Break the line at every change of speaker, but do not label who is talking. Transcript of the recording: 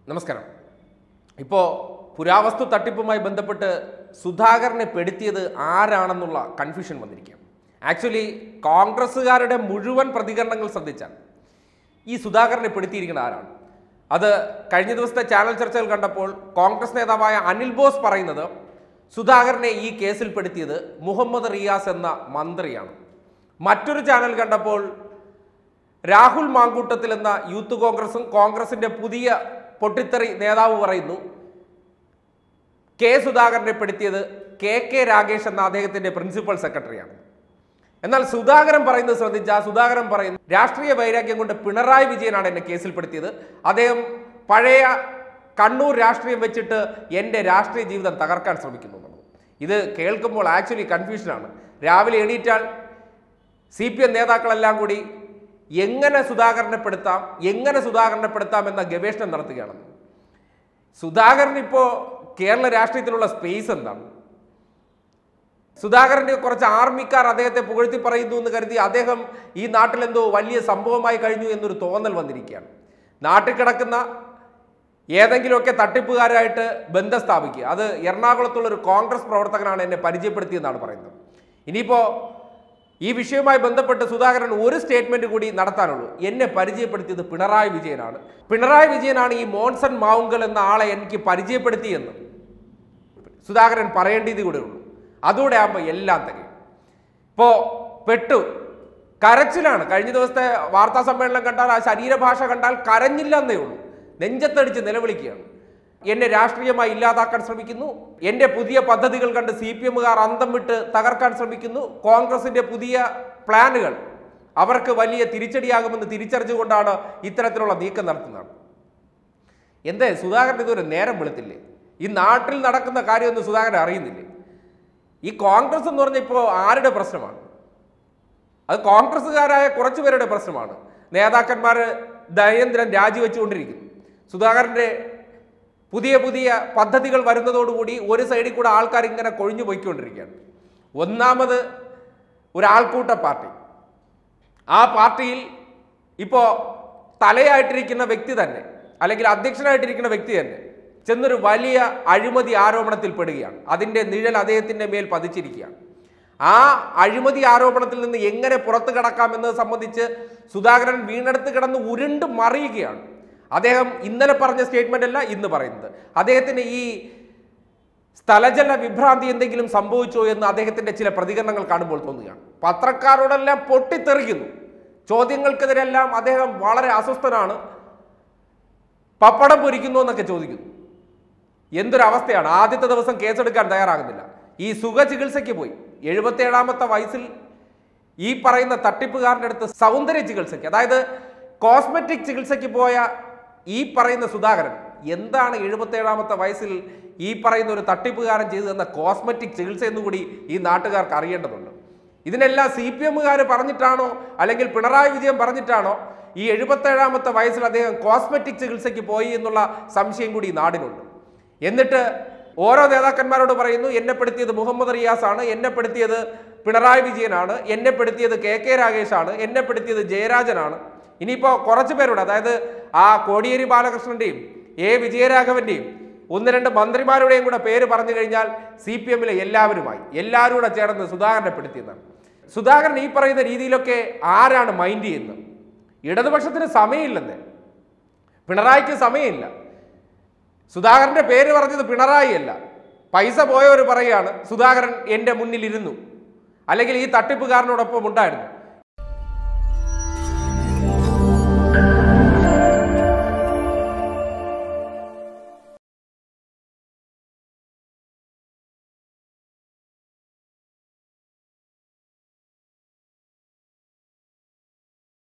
നമസ്കാരം ഇപ്പോൾ പുരാവസ്തു തട്ടിപ്പുമായി ബന്ധപ്പെട്ട് സുധാകരനെ പെടുത്തിയത് ആരാണെന്നുള്ള കൺഫ്യൂഷൻ വന്നിരിക്കുകയാണ് ആക്ച്വലി കോൺഗ്രസ്സുകാരുടെ മുഴുവൻ പ്രതികരണങ്ങൾ ശ്രദ്ധിച്ചാൽ ഈ സുധാകരനെ പെടുത്തിയിരിക്കുന്ന ആരാണ് അത് കഴിഞ്ഞ ദിവസത്തെ ചാനൽ ചർച്ചകൾ കണ്ടപ്പോൾ കോൺഗ്രസ് നേതാവായ അനിൽ ബോസ് പറയുന്നത് സുധാകരനെ ഈ കേസിൽ പെടുത്തിയത് മുഹമ്മദ് റിയാസ് എന്ന മന്ത്രിയാണ് മറ്റൊരു ചാനൽ കണ്ടപ്പോൾ രാഹുൽ മാങ്കൂട്ടത്തിൽ എന്ന യൂത്ത് കോൺഗ്രസും കോൺഗ്രസിന്റെ പുതിയ പൊട്ടിത്തെറി നേതാവ് പറയുന്നു കെ സുധാകരനെ പെടുത്തിയത് കെ കെ രാഗേഷ് എന്ന അദ്ദേഹത്തിന്റെ പ്രിൻസിപ്പൽ സെക്രട്ടറിയാണ് എന്നാൽ സുധാകരൻ പറയുന്നത് ശ്രദ്ധിച്ച സുധാകരൻ പറയുന്നു രാഷ്ട്രീയ വൈരാഗ്യം കൊണ്ട് പിണറായി വിജയനാണ് എന്നെ കേസിൽപ്പെടുത്തിയത് അദ്ദേഹം പഴയ കണ്ണൂർ രാഷ്ട്രീയം വെച്ചിട്ട് എൻ്റെ രാഷ്ട്രീയ ജീവിതം തകർക്കാൻ ശ്രമിക്കുന്നു എന്നുള്ളത് ഇത് കേൾക്കുമ്പോൾ ആക്ച്വലി കൺഫ്യൂഷനാണ് രാവിലെ എണീറ്റാൽ സി പി എം നേതാക്കളെല്ലാം കൂടി എങ്ങനെ സുധാകരനെ പെടുത്താം എങ്ങനെ സുധാകരനെ പെടുത്താം എന്ന ഗവേഷണം നടത്തുകയാണെന്ന് സുധാകരൻ ഇപ്പോൾ കേരള രാഷ്ട്രീയത്തിലുള്ള സ്പേസ് എന്താണ് സുധാകരന്റെ കുറച്ച് ആർമിക്കാർ അദ്ദേഹത്തെ പുകഴ്ത്തി പറയുന്നു എന്ന് കരുതി അദ്ദേഹം ഈ നാട്ടിൽ എന്തോ വലിയ സംഭവമായി കഴിഞ്ഞു എന്നൊരു തോന്നൽ വന്നിരിക്കുകയാണ് നാട്ടിൽ കിടക്കുന്ന ഏതെങ്കിലുമൊക്കെ തട്ടിപ്പുകാരായിട്ട് ബന്ധം സ്ഥാപിക്കുക അത് എറണാകുളത്തുള്ള ഒരു കോൺഗ്രസ് പ്രവർത്തകനാണ് എന്നെ പരിചയപ്പെടുത്തിയെന്നാണ് പറയുന്നത് ഇനിയിപ്പോൾ ഈ വിഷയവുമായി ബന്ധപ്പെട്ട് സുധാകരൻ ഒരു സ്റ്റേറ്റ്മെന്റ് കൂടി നടത്താനുള്ളൂ എന്നെ പരിചയപ്പെടുത്തിയത് പിണറായി വിജയനാണ് പിണറായി വിജയനാണ് ഈ മോൺസൺ മാവുങ്കൽ എന്ന ആളെ എനിക്ക് പരിചയപ്പെടുത്തിയെന്ന് സുധാകരൻ പറയേണ്ടത് കൂടെ ഉള്ളൂ അതുകൂടെ ആകുമ്പോൾ എല്ലാം തികയും ഇപ്പോൾ പെട്ടു കരച്ചിലാണ് കഴിഞ്ഞ ദിവസത്തെ വാർത്താ സമ്മേളനം കണ്ടാൽ ആ ശരീരഭാഷ കണ്ടാൽ കരഞ്ഞില്ല എന്നേ ഉള്ളൂ നെഞ്ചത്തടിച്ച് നിലവിളിക്കുകയാണ് എന്നെ രാഷ്ട്രീയമായി ഇല്ലാതാക്കാൻ ശ്രമിക്കുന്നു എൻ്റെ പുതിയ പദ്ധതികൾ കണ്ട് സി പി എമ്മുകാർ അന്തം വിട്ട് തകർക്കാൻ ശ്രമിക്കുന്നു കോൺഗ്രസിന്റെ പുതിയ പ്ലാനുകൾ അവർക്ക് വലിയ തിരിച്ചടിയാകുമെന്ന് തിരിച്ചറിഞ്ഞുകൊണ്ടാണ് ഇത്തരത്തിലുള്ള നീക്കം നടത്തുന്നത് എന്തേ സുധാകരൻ ഇതുവരെ നേരം വെളുത്തില്ലേ ഈ നാട്ടിൽ നടക്കുന്ന കാര്യമൊന്നും സുധാകരൻ അറിയുന്നില്ലേ ഈ കോൺഗ്രസ് എന്ന് പറഞ്ഞാൽ ഇപ്പോൾ ആരുടെ പ്രശ്നമാണ് അത് കോൺഗ്രസ്സുകാരായ കുറച്ചു പേരുടെ പ്രശ്നമാണ് നേതാക്കന്മാർ ദൈനംദിനം രാജിവെച്ചുകൊണ്ടിരിക്കുന്നു സുധാകരൻ്റെ പുതിയ പുതിയ പദ്ധതികൾ വരുന്നതോടുകൂടി ഒരു സൈഡിൽ കൂടെ ആൾക്കാർ ഇങ്ങനെ കൊഴിഞ്ഞു പോയിക്കൊണ്ടിരിക്കുകയാണ് ഒന്നാമത് ഒരു ആൾക്കൂട്ട പാർട്ടി ആ പാർട്ടിയിൽ ഇപ്പോൾ തലയായിട്ടിരിക്കുന്ന വ്യക്തി തന്നെ അല്ലെങ്കിൽ അധ്യക്ഷനായിട്ടിരിക്കുന്ന വ്യക്തി തന്നെ ചെന്നൊരു വലിയ അഴിമതി ആരോപണത്തിൽ പെടുകയാണ് അതിൻ്റെ നിഴൽ അദ്ദേഹത്തിൻ്റെ മേൽ പതിച്ചിരിക്കുകയാണ് ആ അഴിമതി ആരോപണത്തിൽ നിന്ന് എങ്ങനെ പുറത്തു കടക്കാമെന്നത് സംബന്ധിച്ച് സുധാകരൻ വീണെടുത്ത് കിടന്ന് ഉരുണ്ട് മറിയുകയാണ് അദ്ദേഹം ഇന്നലെ പറഞ്ഞ സ്റ്റേറ്റ്മെന്റ് അല്ല ഇന്ന് പറയുന്നത് അദ്ദേഹത്തിന് ഈ സ്ഥലജല വിഭ്രാന്തി എന്തെങ്കിലും സംഭവിച്ചോ എന്ന് അദ്ദേഹത്തിന്റെ ചില പ്രതികരണങ്ങൾ കാണുമ്പോൾ തോന്നുകയാണ് പത്രക്കാരോടെല്ലാം പൊട്ടിത്തെറിക്കുന്നു ചോദ്യങ്ങൾക്കെതിരെല്ലാം അദ്ദേഹം വളരെ അസ്വസ്ഥനാണ് പപ്പടം പൊരിക്കുന്നു എന്നൊക്കെ ചോദിക്കുന്നു എന്തൊരവസ്ഥയാണ് ആദ്യത്തെ ദിവസം കേസെടുക്കാൻ തയ്യാറാകുന്നില്ല ഈ സുഖ ചികിത്സയ്ക്ക് പോയി എഴുപത്തേഴാമത്തെ വയസ്സിൽ ഈ പറയുന്ന തട്ടിപ്പുകാരൻ്റെ അടുത്ത് സൗന്ദര്യ ചികിത്സയ്ക്ക് അതായത് കോസ്മെറ്റിക് ചികിത്സയ്ക്ക് പോയ ഈ പറയുന്ന സുധാകരൻ എന്താണ് എഴുപത്തേഴാമത്തെ വയസ്സിൽ ഈ പറയുന്ന ഒരു തട്ടിപ്പുകാരൻ ചെയ്തു തന്ന കോസ്മെറ്റിക് ചികിത്സ എന്നുകൂടി ഈ നാട്ടുകാർക്ക് അറിയേണ്ടതുണ്ട് ഇതിനെല്ലാം സി പി എമ്മുകാർ പറഞ്ഞിട്ടാണോ അല്ലെങ്കിൽ പിണറായി വിജയൻ പറഞ്ഞിട്ടാണോ ഈ എഴുപത്തേഴാമത്തെ വയസ്സിൽ അദ്ദേഹം കോസ്മെറ്റിക് ചികിത്സയ്ക്ക് പോയി എന്നുള്ള സംശയം കൂടി ഈ നാടിനുണ്ട് എന്നിട്ട് ഓരോ നേതാക്കന്മാരോട് പറയുന്നു എന്നെ പെടുത്തിയത് മുഹമ്മദ് റിയാസ് ആണ് എന്നെ പെടുത്തിയത് പിണറായി വിജയനാണ് എന്നെ പെടുത്തിയത് കെ കെ രാഗേഷാണ് എന്നെ പെടുത്തിയത് ജയരാജനാണ് ഇനിയിപ്പോൾ കുറച്ച് പേരോട് അതായത് ആ കോടിയേരി ബാലകൃഷ്ണന്റെയും എ വിജയരാഘവന്റെയും ഒന്ന് രണ്ട് മന്ത്രിമാരുടെയും കൂടെ പേര് പറഞ്ഞു കഴിഞ്ഞാൽ സി പി എമ്മിലെ എല്ലാവരുമായി എല്ലാവരും കൂടെ ചേർന്ന് സുധാകരനെ പെടുത്തിയെന്നാണ് സുധാകരൻ ഈ പറയുന്ന രീതിയിലൊക്കെ ആരാണ് മൈൻഡ് ചെയ്യുന്നത് ഇടതുപക്ഷത്തിന് സമയമില്ലെന്ന് പിണറായിക്ക് സമയമില്ല സുധാകരന്റെ പേര് പറഞ്ഞത് പിണറായി അല്ല പൈസ പോയവർ പറയുകയാണ് സുധാകരൻ എൻ്റെ മുന്നിൽ ഇരുന്നു അല്ലെങ്കിൽ ഈ തട്ടിപ്പുകാരനോടൊപ്പം ഉണ്ടായിരുന്നു